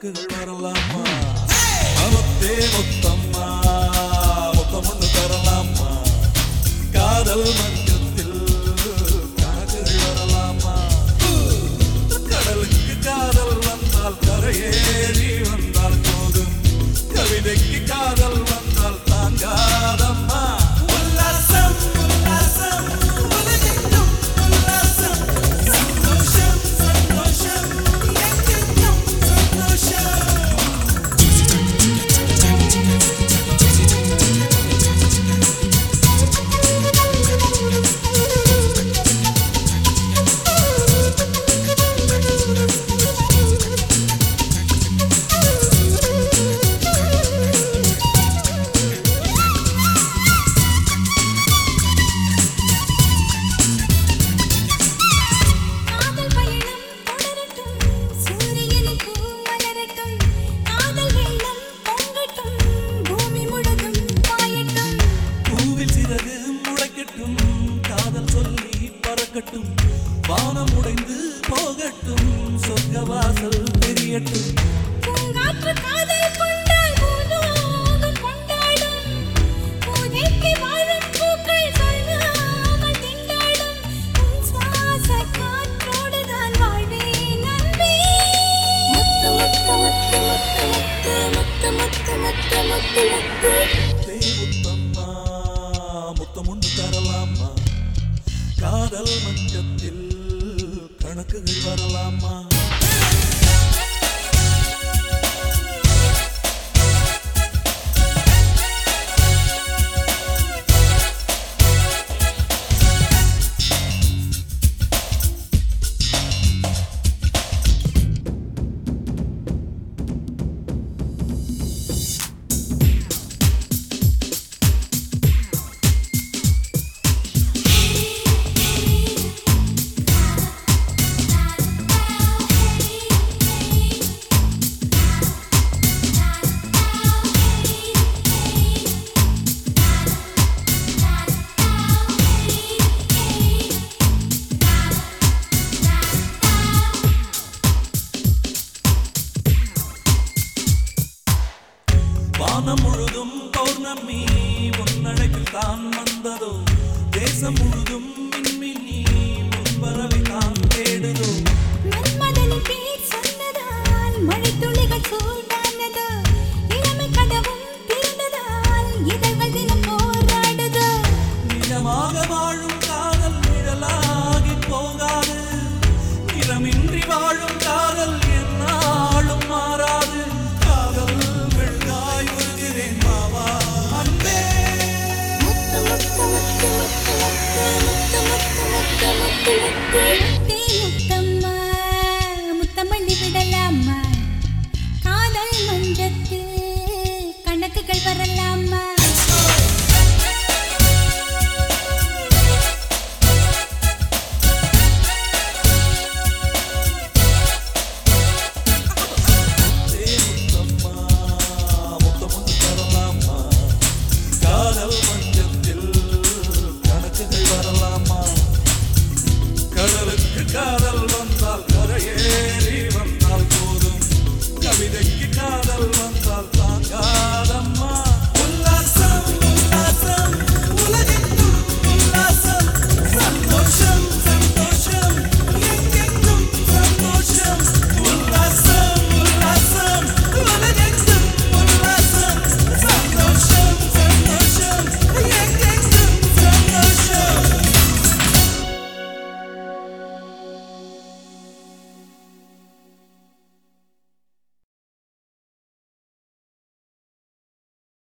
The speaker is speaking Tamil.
கணக்குகள் வரலாமா அவத்தே மொத்தம்மா மொத்தம் ஒன்று தரலாமா காதல் மஞ்சத்தில் கணக்குகள் வரலாமா கடலுக்கு காதல் வந்தால் கரையேறி வந்தால் போதும் கவிதைக்கு காதல் வந்தால் தாங்காதம்மா உல்லாசம் உல்லாசம் உலகெங்கும் உல்லாசம் சந்தோஷம் சந்தோஷம் எங்கெங்கும் சந்தோஷம் காதல் பயணம் தொடரட்டும் சூரியனின் பூ மலரட்டும் காதல் வெள்ளம் பொங்கட்டும் பூமி முழுதும் பாயட்டும் பூவில் சிறகு முளைக்கட்டும் காதல் சொல்லி பறக்கட்டும் வானம் உடைந்து போகட்டும் சொர்க்க வாசல் தெரியட்டும் பூங்காற்று காதல் கொண்டால் பூலோகம் கொண்டாடும் பூதேக்கி வாழும் பூக்கள் சொல்லாமல் திண்டாடும் உன் சுவாச காற்றோடுதான் வாழ்வேன் அன்பே முத்து முத்து முத்து முத்து முத்து முத்து முத்து முத்து முத்து தேவுத்தம்மா முத்தம் ஒன்று தரலாமா காதல் மஞ்சத்தில் கணக்குகள் வரலாமா வானம் முழுதும் பௌர்ணமி உன்னழைப்பில் தான் வந்ததோ தேசம் முழுதும் மின்மினி முன்பறவை தான் தேடுதோ